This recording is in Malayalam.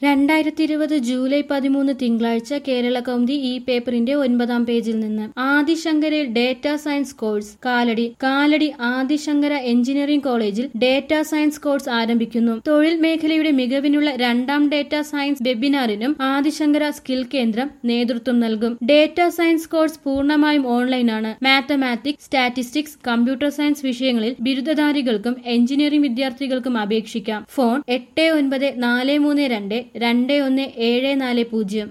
രണ്ടായിരത്തി ഇരുപത് ജൂലൈ പതിമൂന്ന് തിങ്കളാഴ്ച കേരള കൗമുദി ഈ പേപ്പറിന്റെ ഒൻപതാം പേജിൽ നിന്ന് ആദിശങ്കരയിൽ data science course Kalady Kalady Adishankara engineering കോളേജിൽ ഡേറ്റാ സയൻസ് കോഴ്സ് ആരംഭിക്കുന്നു തൊഴിൽ മേഖലയുടെ മികവിനുള്ള രണ്ടാം ഡേറ്റാ സയൻസ് വെബിനാറിനും ആദിശങ്കര സ്കിൽ കേന്ദ്രം നേതൃത്വം നൽകും ഡേറ്റാ സയൻസ് കോഴ്സ് പൂർണ്ണമായും ഓൺലൈനാണ് മാത്തമാറ്റിക്സ് സ്റ്റാറ്റിസ്റ്റിക്സ് കമ്പ്യൂട്ടർ സയൻസ് വിഷയങ്ങളിൽ ബിരുദധാരികൾക്കും എഞ്ചിനീയറിംഗ് വിദ്യാർത്ഥികൾക്കും അപേക്ഷിക്കാം ഫോൺ എട്ട് ഒൻപത് നാല് മൂന്ന് രണ്ട് രണ്ട് ഒന്ന് ഏഴ് നാല് പൂജ്യം